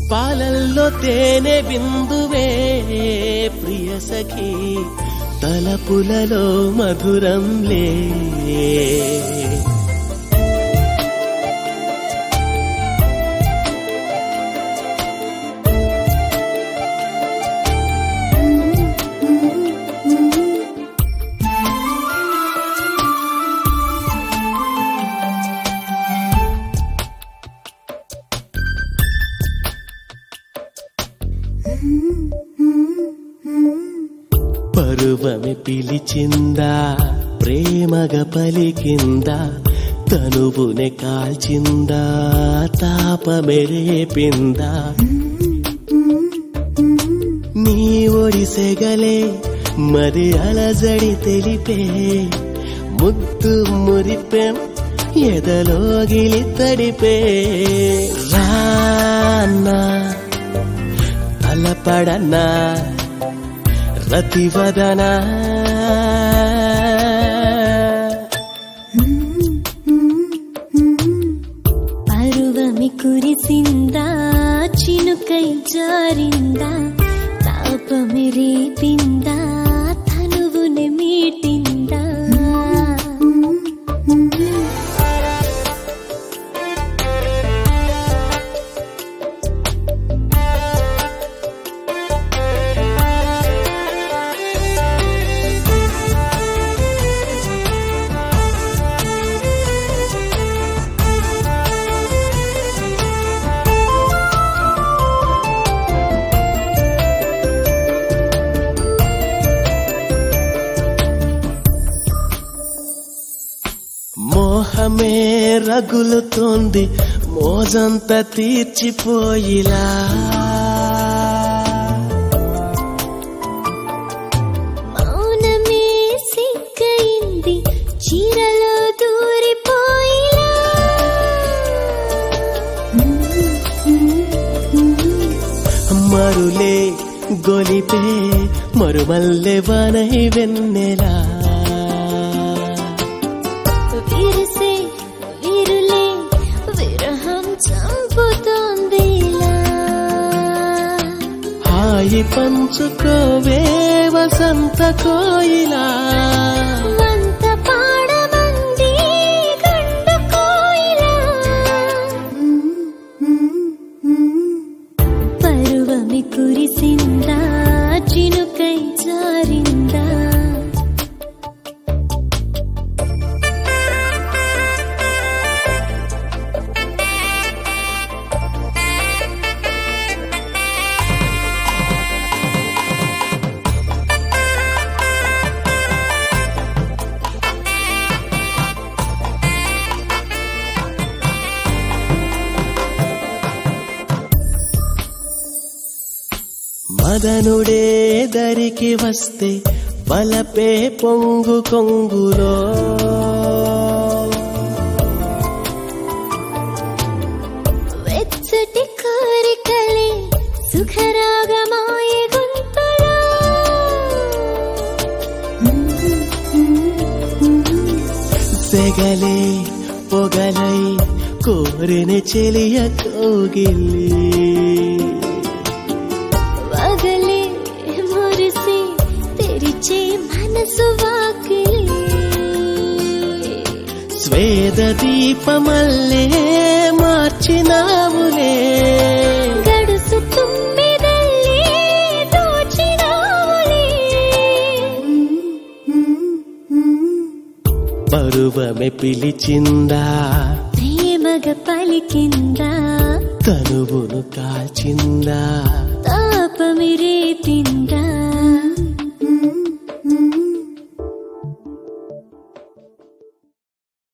పాలల్లో తేనె బిందువే ప్రియ సఖి తలపులలో మధురంలే పరువమి పిలిచిందా ప్రేమగ పలికిందా తనువుని కాల్చిందా తాపమెరేపిందా నీ ఒడిసెగలే మరి అలజడి తెలిపే ముద్దు మురిపెం ఎదలోగిలి తడిపే రాన్నా తలపడనా రతివదనా పరువమి కురిసిందా చినుకై జారిందా తాపమి రేపిందా తనువుని మీటిందా మోహమే రగులుతోంది మోజంత తీర్చిపోయిలా మౌనమే సిగ్గయింది చీరలో దూరిపోయిలా మరులే గొలిపే మరుమల్లె వనై వెన్నెలా విరిసే విరులే విరహం చంపుతోందిలా హాయి పంచుకోవే వసంత కోయిలా మంత పాడమంది గండు కోయిలా పరువమి కురిసిందా చినుకై జారిందా మదనుడే దరికి వస్తే బలపే పొంగు కొంగులో వెచ్చటి కోరికలే సుఖరాగమాయ గొంతులో సెగలే పొగలై కోరిన చెలియ కోగిలి వగలే మురిసి తెరిచే మనసు వాకిలి స్వేద దీపమల్లే మార్చినావులే గడుసు తుమ్మిదల్లే దోచినావులే పరువమె పిలిచిందా ప్రేమగ పలికిందా తనువును కాల్చిందా తాపమి రేపిందా